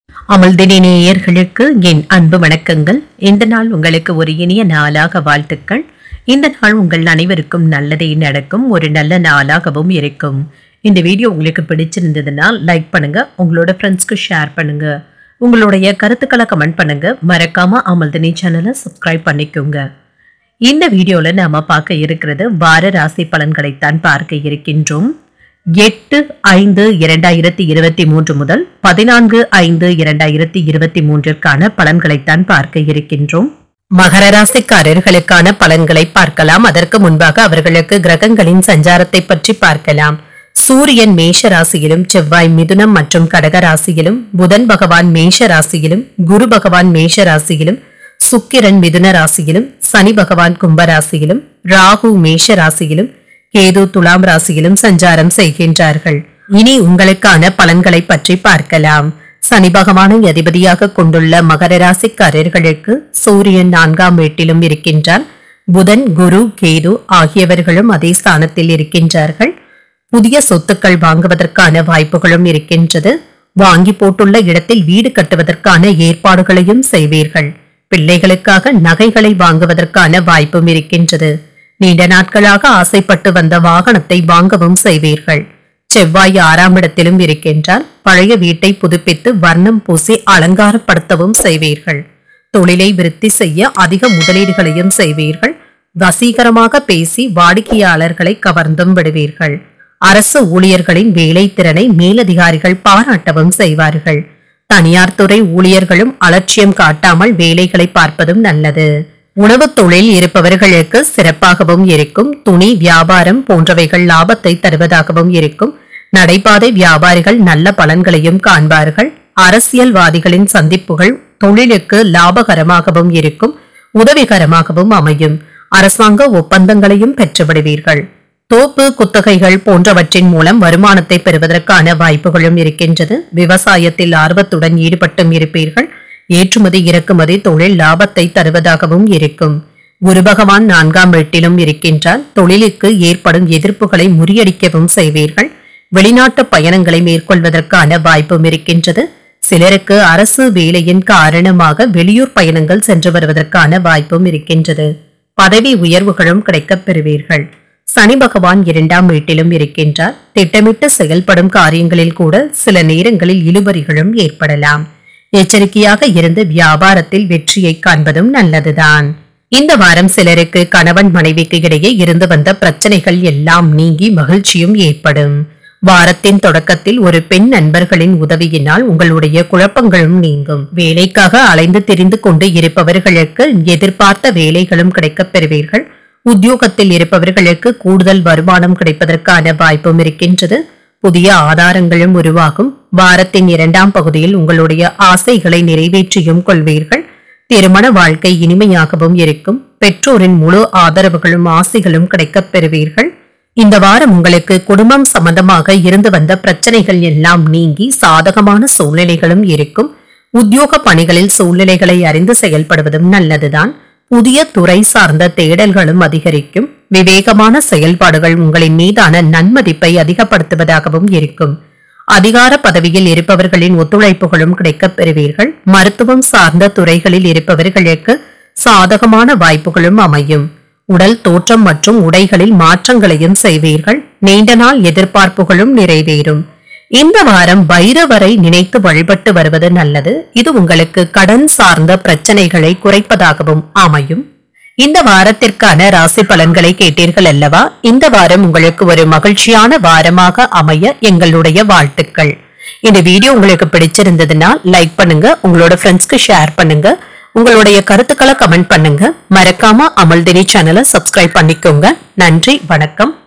அமல்தினி நேயர்களுக்கு என் அன்பு வணக்கங்கள் இந்த நாள் உங்களுக்கு ஒரு இனிய நாளாக வாழ்த்துக்கள் இந்த நாள் உங்கள் அனைவருக்கும் நல்லதே நடக்கும் ஒரு நல்ல நாளாகவும் இருக்கும் இந்த வீடியோ உங்களுக்கு பிடிச்சிருந்ததுன்னா லைக் பண்ணுங்க உங்களோட ஃப்ரெண்ட்ஸ்க்கு ஷேர் பண்ணுங்க உங்களுடைய கருத்துக்களை கமெண்ட் பண்ணுங்க மறக்காம அமல்தினி சேனலை சப்ஸ்கிரைப் பண்ணிக்கோங்க இந்த வீடியோல நாம பார்க்க இருக்கிறது வார ராசி பலன்களைத்தான் பார்க்க இருக்கின்றோம் எட்டு ஐந்து இரண்டாயிரத்தி இருபத்தி மூன்று முதல் பதினான்கு ஐந்து இரண்டாயிரத்தி இருபத்தி மூன்றிற்கான பலன்களைத்தான் பார்க்க இருக்கின்றோம் மகர ராசிக்காரர்களுக்கான பலன்களை பார்க்கலாம் அதற்கு முன்பாக அவர்களுக்கு கிரகங்களின் சஞ்சாரத்தை பற்றி பார்க்கலாம் சூரியன் மேஷ ராசியிலும் செவ்வாய் மிதுனம் மற்றும் கடக ராசியிலும் புதன் பகவான் மேஷ ராசியிலும் குரு பகவான் மேஷ ராசியிலும் சுக்கிரன் மிதுன ராசியிலும் சனி பகவான் கும்ப ராசியிலும் ராகு மேஷ ராசியிலும் கேது துலாம் ராசியிலும் சஞ்சாரம் செய்கின்றார்கள் இனி உங்களுக்கான பலன்களை பற்றி பார்க்கலாம் சனி பகவானை அதிபதியாக கொண்டுள்ள மகர ராசிக்காரர்களுக்கு சூரியன் நான்காம் வீட்டிலும் இருக்கின்றார் புதன் குரு கேது ஆகியவர்களும் அதே ஸ்தானத்தில் இருக்கின்றார்கள் புதிய சொத்துக்கள் வாங்குவதற்கான வாய்ப்புகளும் இருக்கின்றது வாங்கி போட்டுள்ள இடத்தில் வீடு கட்டுவதற்கான ஏற்பாடுகளையும் செய்வீர்கள் பிள்ளைகளுக்காக நகைகளை வாங்குவதற்கான வாய்ப்பும் இருக்கின்றது நீண்ட நாட்களாக ஆசைப்பட்டு வந்த வாகனத்தை வாங்கவும் செய்வீர்கள் செவ்வாய் ஆறாம் இடத்திலும் இருக்கின்றார் பழைய வீட்டை புதுப்பித்து வர்ணம் பூசி அலங்காரப்படுத்தவும் செய்வீர்கள் தொழிலை விருத்தி செய்ய அதிக முதலீடுகளையும் செய்வீர்கள் வசீகரமாக பேசி வாடிக்கையாளர்களை கவர்ந்தும் விடுவீர்கள் அரசு ஊழியர்களின் வேலை திறனை மேலதிகாரிகள் பாராட்டவும் செய்வார்கள் தனியார் துறை ஊழியர்களும் அலட்சியம் காட்டாமல் வேலைகளை பார்ப்பதும் நல்லது உணவுத் தொழில் இருப்பவர்களுக்கு சிறப்பாகவும் இருக்கும் துணி வியாபாரம் போன்றவைகள் லாபத்தை தருவதாகவும் இருக்கும் நடைபாதை வியாபாரிகள் நல்ல பலன்களையும் காண்பார்கள் அரசியல்வாதிகளின் சந்திப்புகள் தொழிலுக்கு லாபகரமாகவும் இருக்கும் உதவிகரமாகவும் அமையும் அரசாங்க ஒப்பந்தங்களையும் பெற்றுவிடுவீர்கள் தோப்பு குத்தகைகள் போன்றவற்றின் மூலம் வருமானத்தை பெறுவதற்கான வாய்ப்புகளும் இருக்கின்றது விவசாயத்தில் ஆர்வத்துடன் ஈடுபட்டும் இருப்பீர்கள் ஏற்றுமதி இறக்குமதி தொழில் லாபத்தை தருவதாகவும் இருக்கும் குரு பகவான் நான்காம் வீட்டிலும் இருக்கின்றார் தொழிலுக்கு ஏற்படும் எதிர்ப்புகளை முறியடிக்கவும் செய்வீர்கள் வெளிநாட்டு பயணங்களை மேற்கொள்வதற்கான வாய்ப்பும் இருக்கின்றது சிலருக்கு அரசு வேலையின் காரணமாக வெளியூர் பயணங்கள் சென்று வருவதற்கான வாய்ப்பும் இருக்கின்றது பதவி உயர்வுகளும் கிடைக்கப் பெறுவீர்கள் சனி பகவான் இரண்டாம் வீட்டிலும் இருக்கின்றார் திட்டமிட்டு செயல்படும் காரியங்களில் கூட சில நேரங்களில் இழுபறிகளும் ஏற்படலாம் எச்சரிக்கையாக இருந்து வியாபாரத்தில் வெற்றியை காண்பதும் நல்லதுதான் இந்த வாரம் சிலருக்கு கணவன் மனைவிக்கு இடையே இருந்து வந்த பிரச்சனைகள் எல்லாம் நீங்கி மகிழ்ச்சியும் ஏற்படும் வாரத்தின் தொடக்கத்தில் ஒரு பெண் நண்பர்களின் உதவியினால் உங்களுடைய குழப்பங்களும் நீங்கும் வேலைக்காக அலைந்து திரிந்து கொண்டு இருப்பவர்களுக்கு எதிர்பார்த்த வேலைகளும் கிடைக்கப் பெறுவீர்கள் உத்தியோகத்தில் இருப்பவர்களுக்கு கூடுதல் வருமானம் கிடைப்பதற்கான வாய்ப்பும் இருக்கின்றது புதிய ஆதாரங்களும் உருவாகும் வாரத்தின் இரண்டாம் பகுதியில் உங்களுடைய ஆசைகளை நிறைவேற்றியும் கொள்வீர்கள் திருமண வாழ்க்கை இனிமையாகவும் இருக்கும் பெற்றோரின் முழு ஆதரவுகளும் ஆசைகளும் கிடைக்கப் பெறுவீர்கள் இந்த வாரம் உங்களுக்கு குடும்பம் சம்பந்தமாக இருந்து வந்த பிரச்சனைகள் எல்லாம் நீங்கி சாதகமான சூழ்நிலைகளும் இருக்கும் உத்தியோக பணிகளில் சூழ்நிலைகளை அறிந்து செயல்படுவதும் நல்லதுதான் புதிய துறை சார்ந்த தேடல்களும் அதிகரிக்கும் விவேகமான செயல்பாடுகள் உங்களின் மீதான நன்மதிப்பை அதிகப்படுத்துவதாகவும் இருக்கும் அதிகார பதவியில் இருப்பவர்களின் ஒத்துழைப்புகளும் கிடைக்கப் பெறுவீர்கள் மருத்துவம் சார்ந்த துறைகளில் இருப்பவர்களுக்கு சாதகமான வாய்ப்புகளும் அமையும் உடல் தோற்றம் மற்றும் உடைகளில் மாற்றங்களையும் செய்வீர்கள் நீண்ட நாள் எதிர்பார்ப்புகளும் நிறைவேறும் இந்த வாரம் பைரவரை நினைத்து வழிபட்டு வருவது நல்லது இது உங்களுக்கு கடன் சார்ந்த பிரச்சனைகளை குறைப்பதாகவும் அமையும் இந்த வாரத்திற்கான ராசி பலன்களை கேட்டீர்கள் அல்லவா இந்த வாரம் உங்களுக்கு ஒரு மகிழ்ச்சியான வாரமாக அமைய எங்களுடைய வாழ்த்துக்கள் இந்த வீடியோ உங்களுக்கு பிடிச்சிருந்ததுன்னா லைக் பண்ணுங்க உங்களோட ஃப்ரெண்ட்ஸ்க்கு ஷேர் பண்ணுங்க உங்களுடைய கருத்துக்களை கமெண்ட் பண்ணுங்க மறக்காம அமல்தினி சேனலை சப்ஸ்கிரைப் பண்ணிக்கோங்க நன்றி வணக்கம்